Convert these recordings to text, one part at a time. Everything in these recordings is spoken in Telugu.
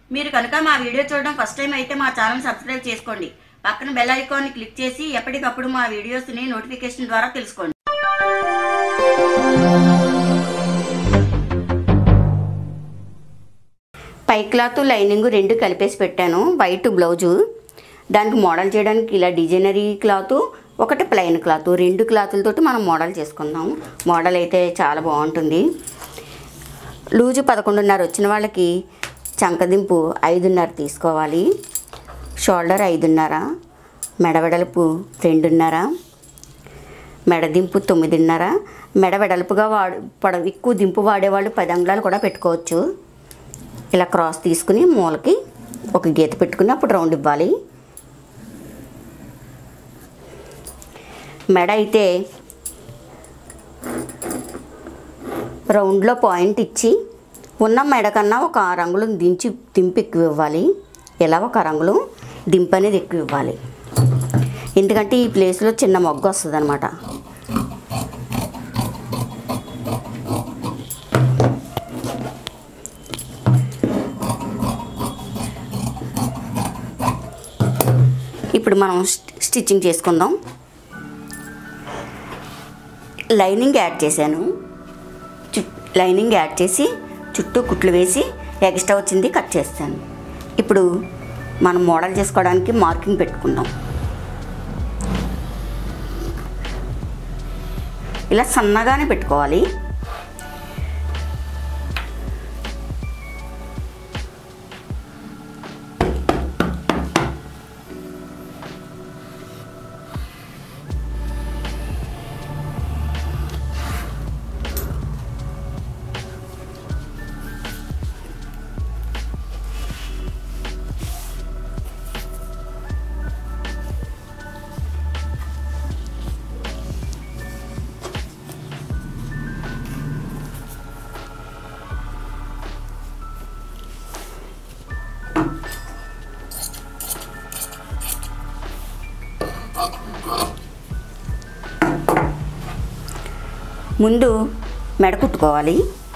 మీరు కనుక మా వీడియో చూడడం ఫస్ట్ టైం అయితే మా ఛానల్ సబ్స్క్రైబ్ చేసుకోండి పక్కన బెల్ ఐకాన్ని క్లిక్ చేసి ఎప్పటికప్పుడు మా వీడియోస్ని నోటిఫికేషన్ ద్వారా తెలుసుకోండి పై క్లాత్ లైనింగ్ రెండు కలిపేసి పెట్టాను వైట్ బ్లౌజు దానికి మోడల్ చేయడానికి ఇలా డిజైనరీ క్లాత్ ఒకటి ప్లెయిన్ క్లాత్ రెండు క్లాతులతోటి మనం మోడల్ చేసుకుందాం మోడల్ అయితే చాలా బాగుంటుంది లూజు పదకొండున్నర వచ్చిన వాళ్ళకి చంకదింపు ఐదున్నర తీసుకోవాలి షోల్డర్ ఐదున్నర మెడవెడల్పు రెండున్నర మెడదింపు తొమ్మిదిన్నర మెడ వెడల్పుగా వాడు పొడవు ఎక్కువ దింపు వాడేవాళ్ళు పది అంగుళాలు కూడా పెట్టుకోవచ్చు ఇలా క్రాస్ తీసుకుని మూలకి ఒక గీత పెట్టుకుని అప్పుడు రౌండ్ ఇవ్వాలి మెడ అయితే రౌండ్లో పాయింట్ ఇచ్చి ఉన్న మెడ కన్నా ఒక ఆరు అంగుళం దించి దింపు ఎక్కువ ఇవ్వాలి ఇలా ఒక రంగులు దింపు అనేది ఎక్కువ ఇవ్వాలి ఎందుకంటే ఈ ప్లేస్లో చిన్న మొగ్గ వస్తుంది అనమాట ఇప్పుడు మనం స్ట్- స్టిచ్చింగ్ చేసుకుందాం లైనింగ్ యాడ్ చేశాను చు లైనింగ్ యాడ్ చేసి చుట్టూ కుట్లు వేసి ఎక్స్ట్రా వచ్చింది కట్ చేస్తాను ఇప్పుడు మనం మోడల్ చేసుకోవడానికి మార్కింగ్ పెట్టుకుందాం ఇలా సన్నగానే పెట్టుకోవాలి ముందు మెడ కుట్టుకోవాలి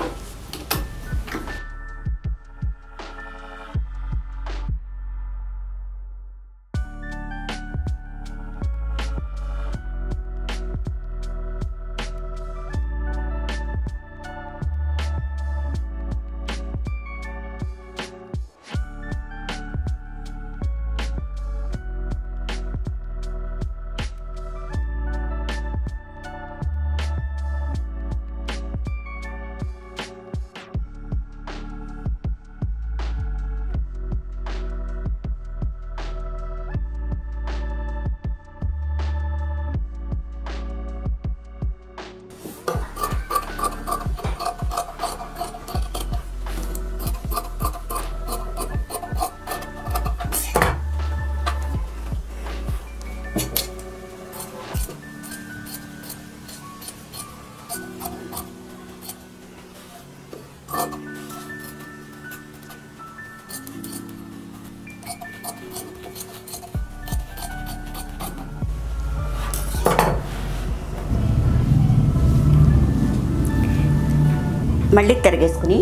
మళ్ళీ తిరగేసుకుని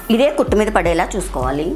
ఇదే కుట్టు మీద పడేలా చూసుకోవాలి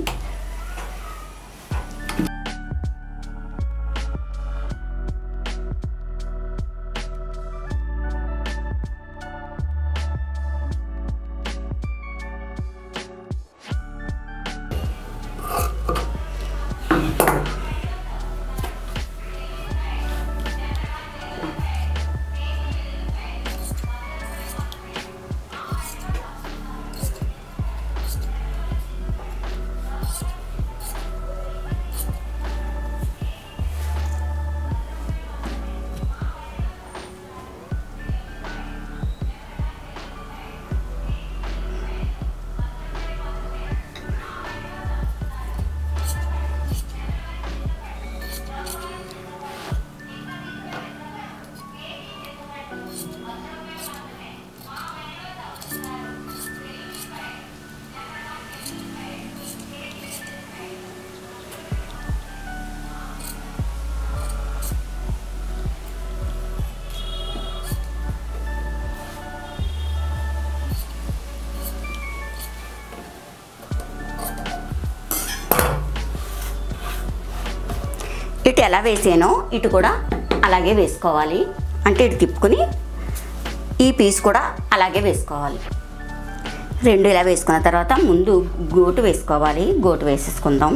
ఇటు ఎలా వేసానో ఇటు కూడా అలాగే వేసుకోవాలి అంటే ఇటు తిప్పుకొని ఈ పీస్ కూడా అలాగే వేసుకోవాలి రెండు ఇలా వేసుకున్న తర్వాత ముందు గోటు వేసుకోవాలి గోటు వేసేసుకుందాం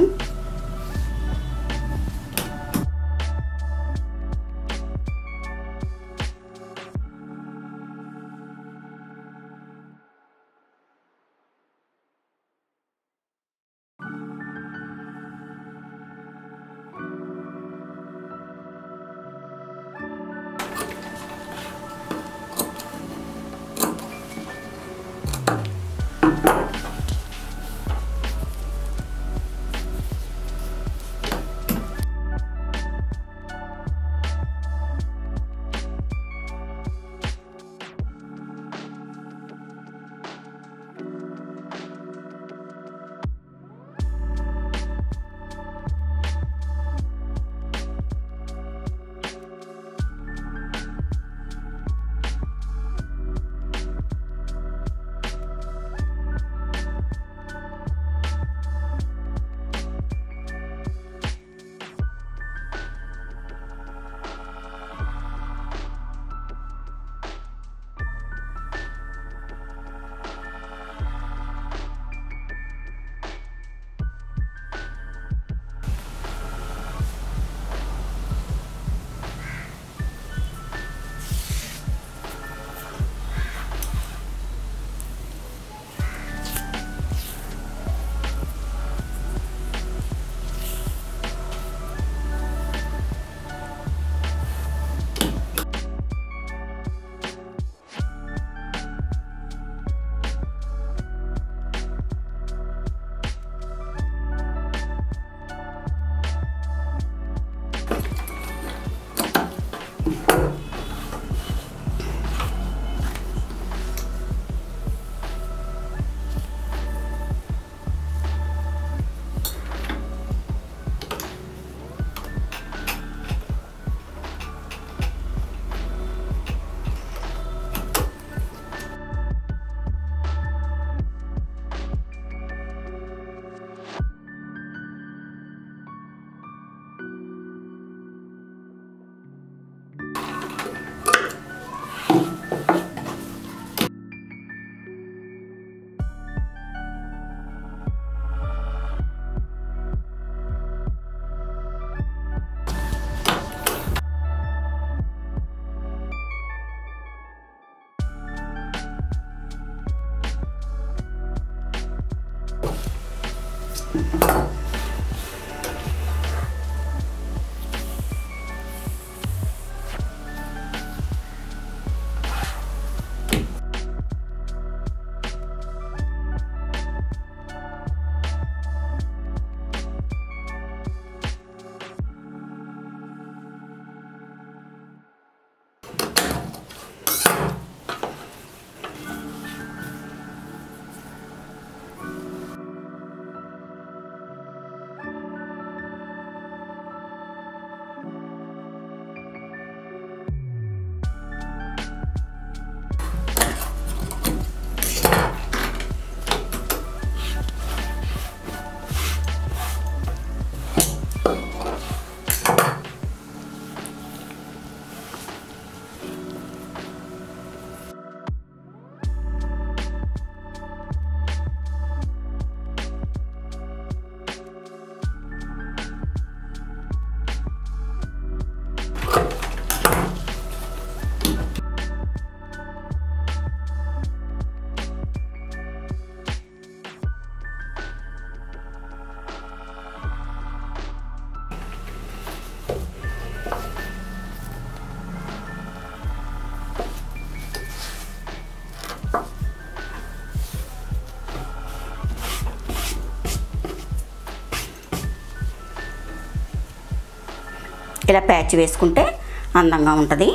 ఇలా ప్యాచ్ వేసుకుంటే అందంగా ఉంటుంది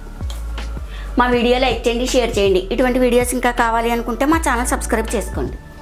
మా వీడియో లైక్ చేయండి షేర్ చేయండి ఇటువంటి వీడియోస్ ఇంకా కావాలి అనుకుంటే మా ఛానల్ సబ్స్క్రైబ్ చేసుకోండి